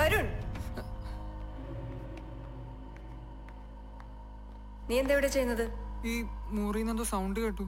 വരുൺ നീ എന്താ ഇവിടെ ചെയ്യുന്നത് ഈ മുറിന്ന് എന്തോ സൗണ്ട് കേട്ടു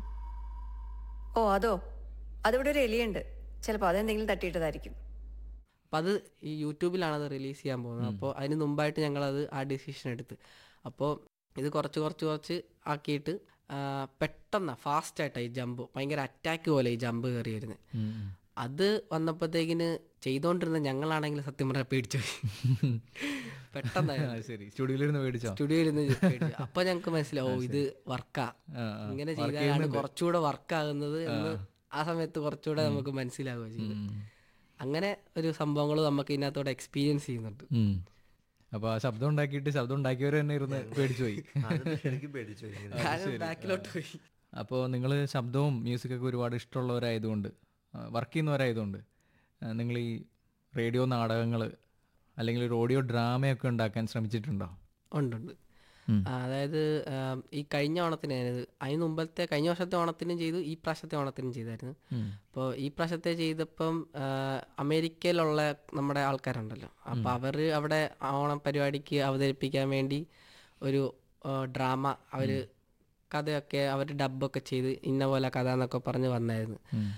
ഓ അതോ അതിവിടെ ഒരു എലിയുണ്ട് ചിലപ്പോൾ അതെന്തെങ്കിലും തട്ടിയിട്ടതായിരിക്കും അപ്പം അത് ഈ യൂട്യൂബിലാണ് അത് റിലീസ് ചെയ്യാൻ പോകുന്നത് അപ്പോൾ അതിന് മുമ്പായിട്ട് ഞങ്ങളത് ആ ഡിസിഷൻ എടുത്ത് അപ്പോൾ ഇത് കുറച്ച് കുറച്ച് കുറച്ച് ആക്കിയിട്ട് ആ, പെട്ടെന്ന് ഫാസ്റ്റായിട്ടാണ് ഈ ജമ്പ് ഭയങ്കര അറ്റാക്ക് പോലെ ഈ ജമ്പ് കയറി വരുന്നത് അത് വന്നപ്പോഴത്തേക്കിന് ചെയ്തുകൊണ്ടിരുന്ന ഞങ്ങളാണെങ്കിൽ സത്യം പറഞ്ഞാൽ പേടിച്ചു പോയി പെട്ടെന്ന് ആ, ശരി സ്റ്റുഡിയോയിലിരുന്ന് മേടിച്ചോ സ്റ്റുഡിയോയിൽ ഇരുന്ന് അപ്പൊ ഞങ്ങൾക്ക് മനസ്സിലാവും ഓ ഇത് വർക്കാ ആ, ആ. ഇങ്ങനെ Work ചെയ്താലാണ് ചെയ്യുന്നുണ്ട്. കുറച്ചുകൂടെ വർക്ക് ആകുന്നത് എന്ന് ആ സമയത്ത് കുറച്ചുകൂടെ നമുക്ക് മനസ്സിലാവുക ചെയ്തു ഉം. അങ്ങനെ ഒരു സംഭവങ്ങൾ നമുക്ക് ഇതിനകത്തോടെ എക്സ്പീരിയൻസ് ചെയ്യുന്നുണ്ട് ഉം. അപ്പൊ ആ ശബ്ദം ഉണ്ടാക്കിയിട്ട് ശബ്ദം ഉണ്ടാക്കിയവർ തന്നെ ഇരുന്ന് പേടിച്ചു പോയി അത് ശരിക്കും പേടിച്ചു പോയി. ഞാൻ ബാക്കിലോട്ട് പോയി അപ്പോൾ നിങ്ങൾ ശബ്ദവും മ്യൂസിക്കൊക്കെ ഒരുപാട് ഇഷ്ടമുള്ളവരായതുകൊണ്ട് വർക്ക് ചെയ്യുന്നവരായതുകൊണ്ട് നിങ്ങൾ ഈ റേഡിയോ നാടകങ്ങൾ അല്ലെങ്കിൽ ഒരു ഓഡിയോ ഡ്രാമയൊക്കെ ഉണ്ടാക്കാൻ ശ്രമിച്ചിട്ടുണ്ടോ ഉണ്ടുണ്ട് ഉം. ആ, അതായത് ആം, ഈ കഴിഞ്ഞ ഓണത്തിന് ഞാനിത് അതിന് മുമ്പത്തെ കഴിഞ്ഞ വർഷത്തെ ഓണത്തിനും ചെയ്തു ഈ പ്രാവശ്യത്തെ ഓണത്തിനും ചെയ്തായിരുന്നു ഉം. അപ്പോൾ ഈ പ്രാവശ്യത്തെ ചെയ്തപ്പം ആ, അമേരിക്കയിലുള്ള നമ്മുടെ ആൾക്കാരുണ്ടല്ലോ അപ്പോൾ അവർ അവിടെ ഓണം പരിപാടിക്ക് അവതരിപ്പിക്കാൻ വേണ്ടി ഒരു ഡ്രാമ അവർ കഥയൊക്കെ അവർ ഡബ്ബൊക്കെ ചെയ്ത് ഇന്ന പോലെ കഥ എന്നൊക്കെ പറഞ്ഞ് വന്നായിരുന്നു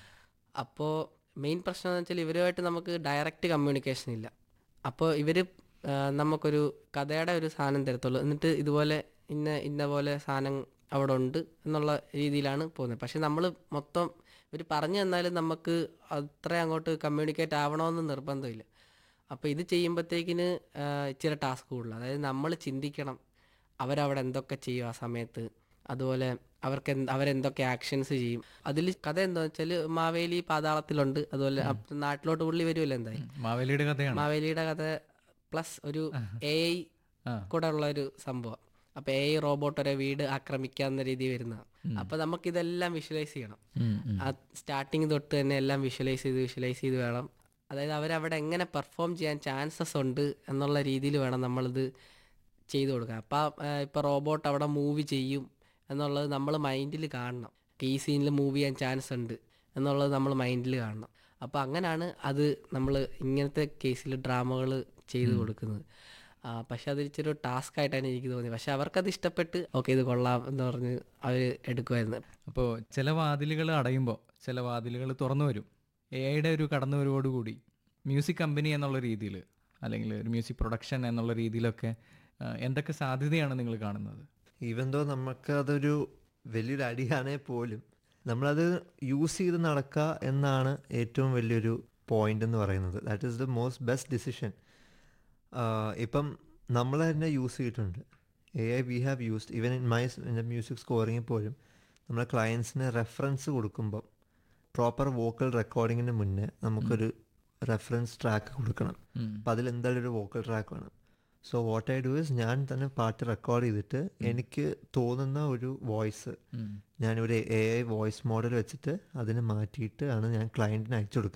അപ്പോൾ മെയിൻ പ്രശ്നം എന്ന് വെച്ചാൽ ഇവരുമായിട്ട് നമുക്ക് ഡയറക്റ്റ് കമ്മ്യൂണിക്കേഷൻ ഇല്ല അപ്പോൾ ഇവർ നമുക്കൊരു കഥയുടെ ഒരു സാധനം തരത്തുള്ളൂ എന്നിട്ട് ഇതുപോലെ ഇന്ന ഇന്ന പോലെ സാധനം അവിടെ ഉണ്ട് എന്നുള്ള രീതിയിലാണ് പോകുന്നത് പക്ഷെ നമ്മൾ മൊത്തം ഇവർ പറഞ്ഞു തന്നാലും നമുക്ക് അത്ര അങ്ങോട്ട് കമ്മ്യൂണിക്കേറ്റ് ആവണമെന്ന് നിർബന്ധമില്ല അപ്പോൾ ഇത് ചെയ്യുമ്പോഴത്തേക്കിന് ഇച്ചിരി ടാസ്ക് കൂടുതൽ അതായത് നമ്മൾ ചിന്തിക്കണം അവരവിടെ എന്തൊക്കെ ചെയ്യും ആ സമയത്ത് അതുപോലെ അവർക്ക് എന്ത് അവരെന്തൊക്കെ ആക്ഷൻസ് ചെയ്യും അതിൽ കഥ എന്താണെന്ന് വെച്ചാൽ മാവേലി പാതാളത്തിലുണ്ട് അതുപോലെ അപ്പ- നാട്ടിലോട്ട് പുള്ളി വരുമല്ലോ എന്തായാലും മാവേലിയുടെ കഥയാണ് മാവേലിയുടെ കഥ പ്ലസ് ഒരു എ ഐ ആ. കൂടെ ഉള്ള ഒരു സംഭവം അപ്പൊ എ ഐ റോബോട്ട് ഒരു വീട് ആക്രമിക്കാവുന്ന രീതി വരുന്നതാണ് അപ്പൊ നമുക്ക് ഇതെല്ലാം വിഷ്വലൈസ് ചെയ്യണം ഉം, ഉം. ആ സ്റ്റാർട്ടിങ് തൊട്ട് തന്നെ എല്ലാം വിഷ്വലൈസ് ചെയ്ത് വിഷ്വലൈസ് ചെയ്ത് വേണം അതായത് അവരവിടെ എങ്ങനെ പെർഫോം ചെയ്യാൻ ചാൻസസ് ഉണ്ട് എന്നുള്ള രീതിയിൽ വേണം നമ്മളിത് ചെയ്തു കൊടുക്കാൻ അപ്പം ഇപ്പോൾ റോബോട്ട് അവിടെ മൂവ് ചെയ്യും എന്നുള്ളത് നമ്മൾ മൈൻഡിൽ കാണണം ഈ സീനിൽ മൂവ് ചെയ്യാൻ ചാൻസ് ഉണ്ട് എന്നുള്ളത് നമ്മൾ മൈൻഡിൽ കാണണം അപ്പോൾ അങ്ങനെയാണ് അത് നമ്മൾ ഇങ്ങനത്തെ കേസിൽ ഡ്രാമകൾ ചെയ്തു കൊടുക്കുന്നത് ആ, പക്ഷെ അത് ഇച്ചിരി ഒരു ടാസ്ക് ആയിട്ടാണ് എനിക്ക് തോന്നിയത് പക്ഷെ അവർക്കത് ഇഷ്ടപ്പെട്ട് ഓക്കെ ഇത് കൊള്ളാം എന്ന് പറഞ്ഞ് അവർ എടുക്കുമായിരുന്നു അപ്പോൾ ചില വാതിലുകൾ അടയുമ്പോൾ ചില വാതിലുകൾ തുറന്നു വരും എ ഐയുടെ ഒരു കടന്നുവരവോടുകൂടി മ്യൂസിക് കമ്പനി എന്നുള്ള രീതിയിൽ അല്ലെങ്കിൽ ഒരു മ്യൂസിക് പ്രൊഡക്ഷൻ എന്നുള്ള രീതിയിലൊക്കെ ആ, എന്തൊക്കെ സാധ്യതയാണ് നിങ്ങൾ കാണുന്നത് ഈവൻ ദോ നമുക്ക് അതൊരു വലിയൊരു അടിയാണേ പോലും നമ്മളത് യൂസ് ചെയ്ത് നടക്കുക എന്നാണ് ഏറ്റവും വലിയൊരു പോയിന്റ് എന്ന് പറയുന്നത് that is the most best decision ഇപ്പം നമ്മൾ തന്നെ യൂസ് ചെയ്തിട്ടുണ്ട് A I we have used even in my music സ്കോറിങ്ങിൽ പോലും നമ്മളെ ക്ലയൻസിന് റെഫറൻസ് കൊടുക്കുമ്പം പ്രോപ്പർ വോക്കൽ റെക്കോർഡിങ്ങിന് മുന്നേ നമുക്കൊരു റെഫറൻസ് ട്രാക്ക് കൊടുക്കണം അപ്പം അതിൽ എന്തായാലും ഒരു വോക്കൽ ട്രാക്ക് വേണം so what I do is ഞാൻ തന്നെ പാട്ട് റെക്കോർഡ് ചെയ്തിട്ട് എനിക്ക് തോന്നുന്ന ഒരു വോയിസ് ഞാനൊരു എ ഐ വോയിസ് മോഡൽ വെച്ചിട്ട് അതിന് മാറ്റിയിട്ട് ആണ് ഞാൻ ക്ലയൻറ്റിന് അയച്ചു കൊടുക്കുന്നത്